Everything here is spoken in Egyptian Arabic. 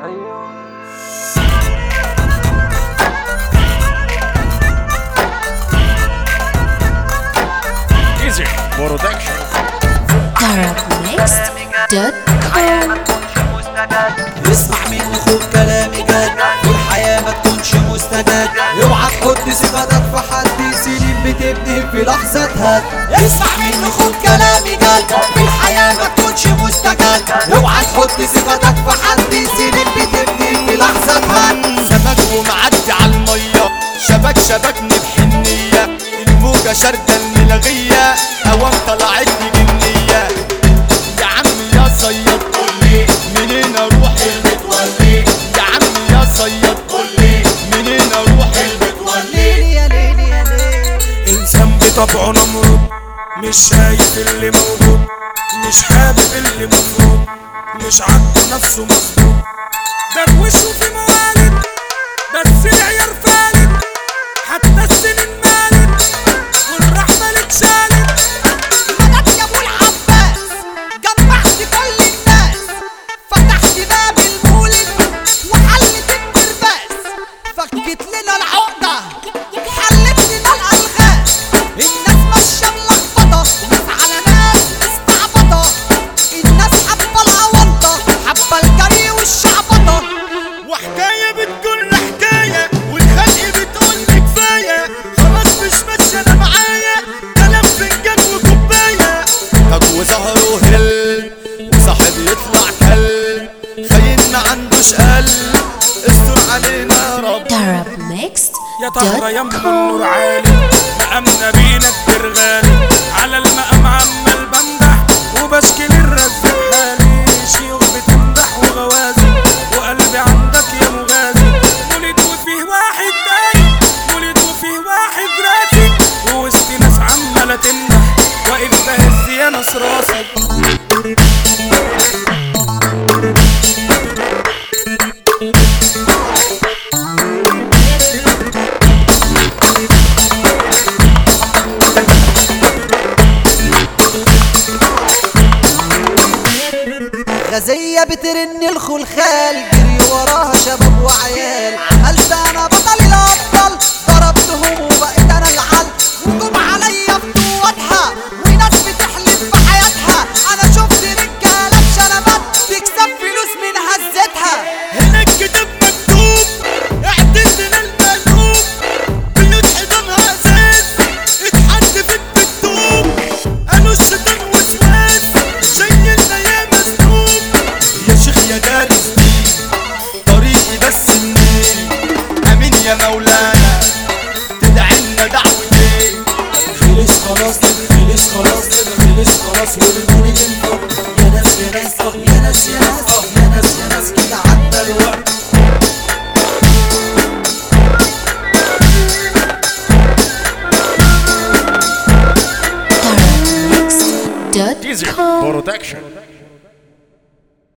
ايزي برودكشن arabmixed.com اسمع مني خد كلامي جد في الحياة ما تكونش مستجد اوعى تحط ثقتك في حد سنين بتبني في لحظة هد اسمع مني خد كلامي جد في الحياة ما تكونش مستجد اوعى تحط ثقتك في حد سنين بتبني في لحظة هد سمك ومعدي على المية شبك شبكني بحنية الموجة شاردة الملغية اوام طلعت لي جنية يا عم يا صياد قولي منين اروح المتولي يا عم يا صياد قولي منين اروح المتولي ليلي يا ليلي يا ليلي انسان بطبعه نمرود مش شايف اللي موجود مش حابب اللي مفروض مش عاجبه نفسه مظبوط دروشه في موالد بس العيار فالت حتى السنين مالت والرحمة اتشالت مدد يا ابو العباس جمعت كل الناس فتحت باب المولد وحلت الترباس فكت لنا العقدة حلت لنا الألغاز الناس ماشية ملخبطة ناس على ناس مستعبطة الناس حبة الأونطة حبة الجري والشعبطة وحكاية بتقول حكاية والخلق بتقول لي كفاية خلاص مش ماشية انا معايا كلام فنجان وكوباية طب وظهره هل وصاحب يطلع كل خاين ما عندوش قلب استر علينا يا رب يا طهرة يم arabmixed.com النور عالي مقامنا بينا الترغالي على المقام عمال بمدح وبشكي للرز بحالي شيوخ بتمدح وغوازي وقلبي عندك يا مغازي ولد وفيه واحد داي ولد وفيه واحد راسي ووسط ناس عمالة تمدح واقف بهز يا ناس راسي غزية بترن الخلخال جري وراها شباب وعيال عملت انا بطل الابطال ضربتهم وبقيت انا العل وجم عليا بقوتها وناس بتحلف بحياتها انا شفت رجاله بشنبات تكسب فلوس من هزتها هنا الكتاب مكتوب اعتزل المقلوب بيوت حيطانها ازاز اتحط في الدكتوب قالوا الشيطان وسواس شايلنا يا مسلوب يا شيخ يا دارس دين طريقي بس منين امين يا مولانا تدعي لنا دعوتين خلص خلاص خلص خلاص خلص خلاص والموني تنفق يا ناس يا ناس اه يا ناس يا ناس اه يا ناس يا ناس كده عدى الوقت arabmixed.com ايزي برودكشن